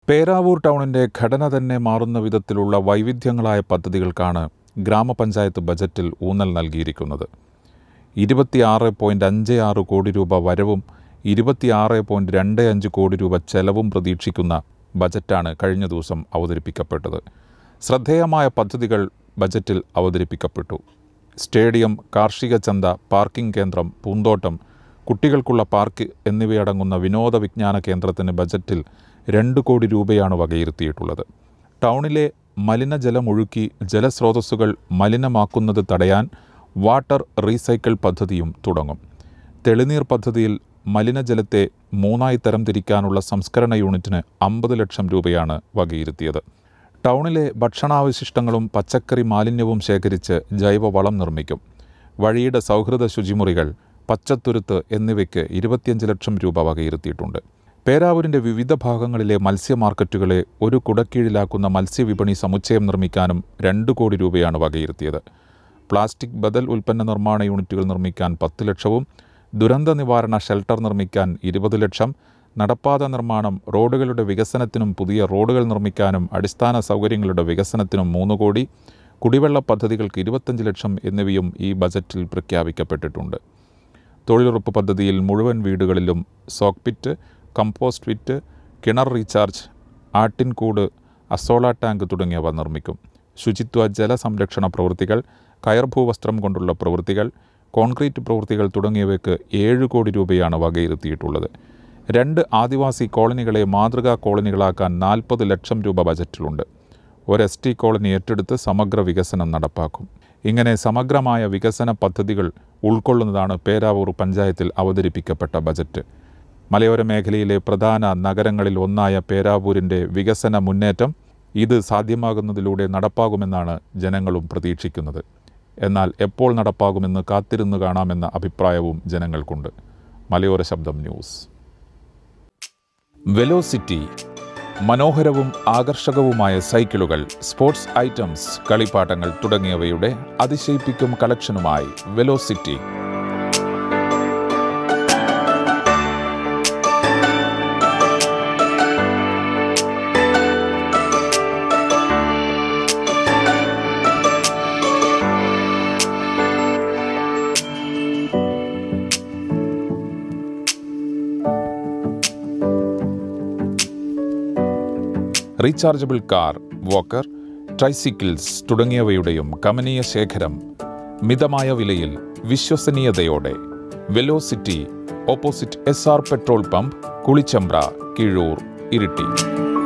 പേരാവൂർ ടൗണിൻ്റെ ഘടന തന്നെ മാറുന്ന വിധത്തിലുള്ള വൈവിധ്യങ്ങളായ പദ്ധതികൾക്കാണ് ഗ്രാമപഞ്ചായത്ത് ബജറ്റിൽ ഊന്നൽ നൽകിയിരിക്കുന്നത് ഇരുപത്തിയാറ് പോയിൻറ്റ് അഞ്ച് ആറ് കോടി രൂപ വരവും ഇരുപത്തിയാറ് പോയിൻറ്റ് രണ്ട് അഞ്ച് കോടി രൂപ ചെലവും പ്രതീക്ഷിക്കുന്ന ബജറ്റാണ് കഴിഞ്ഞ ദിവസം അവതരിപ്പിക്കപ്പെട്ടത് ശ്രദ്ധേയമായ പദ്ധതികൾ ബജറ്റിൽ അവതരിപ്പിക്കപ്പെട്ടു സ്റ്റേഡിയം കാർഷിക ചന്ത പാർക്കിംഗ് കേന്ദ്രം പൂന്തോട്ടം കുട്ടികൾക്കുള്ള പാർക്ക് എന്നിവയടങ്ങുന്ന വിനോദ വിജ്ഞാന കേന്ദ്രത്തിന് ബജറ്റിൽ രണ്ട് കോടി രൂപയാണ് വകയിരുത്തിയിട്ടുള്ളത് ടൗണിലെ മലിനജലം ഒഴുക്കി ജലസ്രോതസ്സുകൾ മലിനമാക്കുന്നത് തടയാൻ വാട്ടർ റീസൈക്കിൾ പദ്ധതിയും തുടങ്ങും തെളിനീർ പദ്ധതിയിൽ മലിനജലത്തെ മൂന്നായി തരംതിരിക്കാനുള്ള സംസ്കരണ യൂണിറ്റിന് അമ്പത് ലക്ഷം രൂപയാണ് വകയിരുത്തിയത് ടൗണിലെ ഭക്ഷണാവശിഷ്ടങ്ങളും പച്ചക്കറി മാലിന്യവും ശേഖരിച്ച് ജൈവവളം നിർമ്മിക്കും വഴിയുടെ സൗഹൃദ ശുചിമുറികൾ പച്ചത്തുരുത്ത് എന്നിവയ്ക്ക് ഇരുപത്തിയഞ്ച് ലക്ഷം രൂപ വകയിരുത്തിയിട്ടുണ്ട് പേരാവൂരിൻ്റെ വിവിധ ഭാഗങ്ങളിലെ മത്സ്യ മാർക്കറ്റുകളെ ഒരു കുടക്കീഴിലാക്കുന്ന മത്സ്യവിപണി സമുച്ചയം നിർമ്മിക്കാനും രണ്ട് കോടി രൂപയാണ് വകയിരുത്തിയത് പ്ലാസ്റ്റിക് ബദൽ ഉൽപ്പന്ന നിർമ്മാണ യൂണിറ്റുകൾ നിർമ്മിക്കാൻ പത്ത് ലക്ഷവും ദുരന്ത നിവാരണ ഷെൽട്ടർ നിർമ്മിക്കാൻ ഇരുപത് ലക്ഷം നടപ്പാത നിർമ്മാണം റോഡുകളുടെ വികസനത്തിനും പുതിയ റോഡുകൾ നിർമ്മിക്കാനും അടിസ്ഥാന സൗകര്യങ്ങളുടെ വികസനത്തിനും മൂന്ന് കോടി കുടിവെള്ള പദ്ധതികൾക്ക് ഇരുപത്തഞ്ച് ലക്ഷം എന്നിവയും ഈ ബജറ്റിൽ പ്രഖ്യാപിക്കപ്പെട്ടിട്ടുണ്ട് തൊഴിലുറപ്പ് പദ്ധതിയിൽ മുഴുവൻ വീടുകളിലും സോക്പിറ്റ് കമ്പോസ്റ്റ് വിറ്റ് കിണർ റീചാർജ് ആട്ടിൻകൂട് അസോള ടാങ്ക് തുടങ്ങിയവ നിർമ്മിക്കും ശുചിത്വ ജലസംരക്ഷണ പ്രവൃത്തികൾ കയർഭൂവസ്ത്രം കൊണ്ടുള്ള പ്രവൃത്തികൾ കോൺക്രീറ്റ് പ്രവൃത്തികൾ തുടങ്ങിയവയ്ക്ക് ഏഴ് കോടി രൂപയാണ് വകയിരുത്തിയിട്ടുള്ളത് രണ്ട് ആദിവാസി കോളനികളെ മാതൃകാ കോളനികളാക്കാൻ നാൽപ്പത് ലക്ഷം രൂപ ബജറ്റിലുണ്ട് ഒരു എസ് ടി കോളനി ഏറ്റെടുത്ത് സമഗ്ര വികസനം നടപ്പാക്കും ഇങ്ങനെ സമഗ്രമായ വികസന പദ്ധതികൾ ഉൾക്കൊള്ളുന്നതാണ് പേരാവൂർ പഞ്ചായത്തിൽ അവതരിപ്പിക്കപ്പെട്ട ബജറ്റ് മലയോര മേഖലയിലെ പ്രധാന നഗരങ്ങളിൽ ഒന്നായ പേരാവൂരിൻ്റെ വികസന മുന്നേറ്റം ഇത് സാധ്യമാകുന്നതിലൂടെ നടപ്പാകുമെന്നാണ് ജനങ്ങളും പ്രതീക്ഷിക്കുന്നത് എന്നാൽ എപ്പോൾ നടപ്പാകുമെന്ന് കാത്തിരുന്ന് കാണാമെന്ന അഭിപ്രായവും ജനങ്ങൾക്കുണ്ട് മലയോര ശബ്ദം ന്യൂസ് വെലോസിറ്റി മനോഹരവും ആകർഷകവുമായ സൈക്കിളുകൾ സ്പോർട്സ് ഐറ്റംസ് കളിപ്പാട്ടങ്ങൾ തുടങ്ങിയവയുടെ അതിശയിപ്പിക്കും കളക്ഷനുമായി Velocity rechargeable car walker tricycles തുടങ്ങിയവയുടെയും കമനീയ ശേഖരം മിതമായ വിലയിൽ വിശ്വസനീയതയോടെ Velocity opposite S R petrol pump Kulichambra Keezhur Iritty